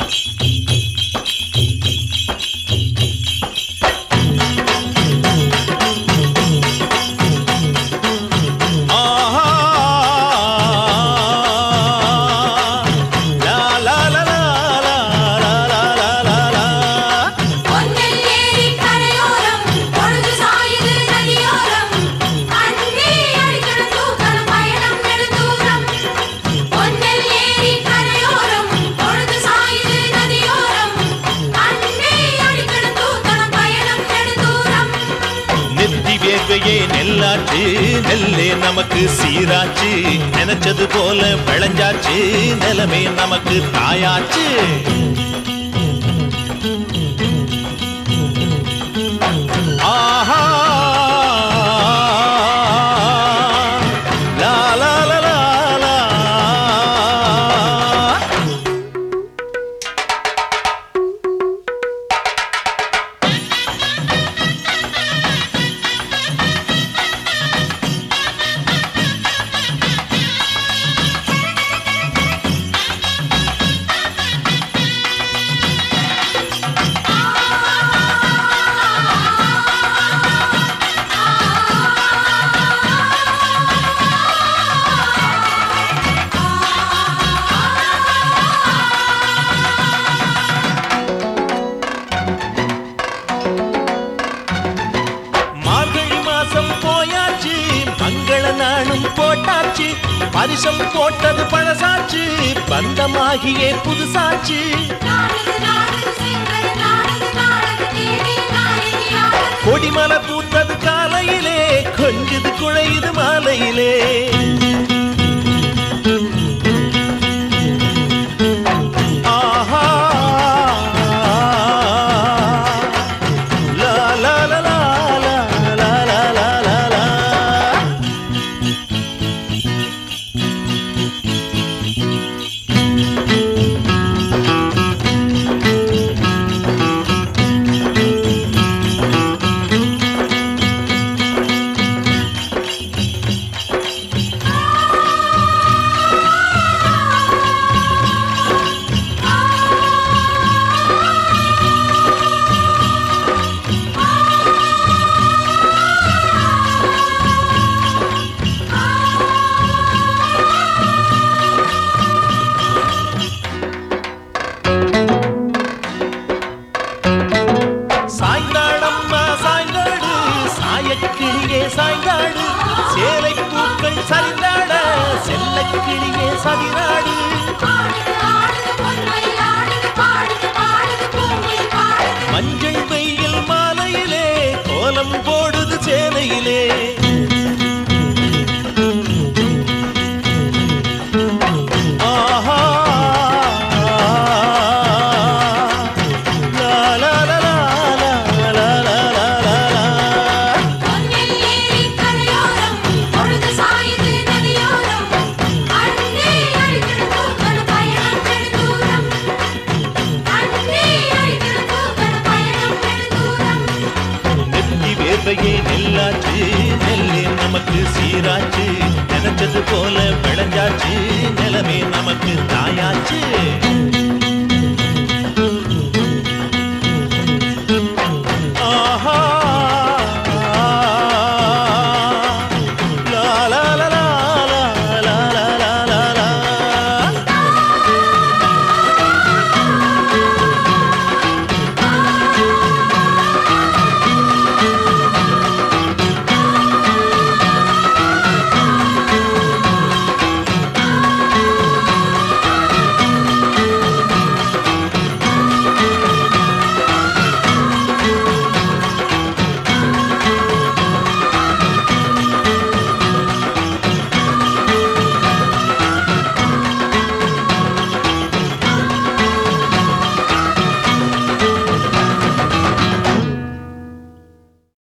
ஆஹா லா லா லா லா லா லா லா லா லா பொன்னல் ஏரி கரையோரம் பொழுது சாயுது நதியோரம் அன்பே அடிக்கிற தூக்கல் பயணம் நெடுந்தூரம் பொன்னல் ஏரி கரையோரம் பொழுது சாயுது நதியோரம் அன்பே அடிக்கிற தூக்கல் பயணம் நெடுந்தூரம் நெத்தி வேர்வையே நெல்லாச்சு நெல்லே நமக்கு சீராச்சு நினைச்சது போல விளைஞ்சாச்சு நிலமே நமக்கு தாயாச்சு ஆஹா லா லா லா லா லா மார்கழி மாசம் போயாச்சு மங்கள நாளும் போட்டாச்சு பரிசம் போட்டது பழசாச்சு பந்தமாகியே புதுசாச்சு நாடுது நாடுது செங்கல் நாடுது நாடுது தேடி நாயகி ஆடுது கொடிமலை பூத்தது காலையிலே கொஞ்சது குழையுது மாலையிலே ஆஹா லா லா லா லா லா லா லா லா லா லா சாய்ந்தாடம்மா சாய்ந்தாடு சாயக்கிளியே சாய்ந்தாடு சேலை பூக்கள் சரிந்தாட செல்லக்கிளியே சதிராடு ஆடுது ஆடுது பொன்மயில் ஆடுது பாடுது பாடுது பூங்குயில் பாடுது மஞ்சள் வெயில் மாலையிலே கோலம் போடுது சேலையிலே ஆஹா லா லா லா லா லா லா லா லா லா பொன்னல் ஏரி கரையோரம் பொழுது சாயுது நதியோரம் அன்பே அடிக்கிற தூக்கல் பயணம் நெடுந்தூரம் அன்பே அடிக்கிற தூக்கல் பயணம் நெடுந்தூரம் நெத்தி வேர்வையே நெல்லாச்சு நெல்லே நமக்கு சீராச்சு நினைச்சது போல விளைஞ்சாச்சு நிலமே நமக்கு தாயாச்சு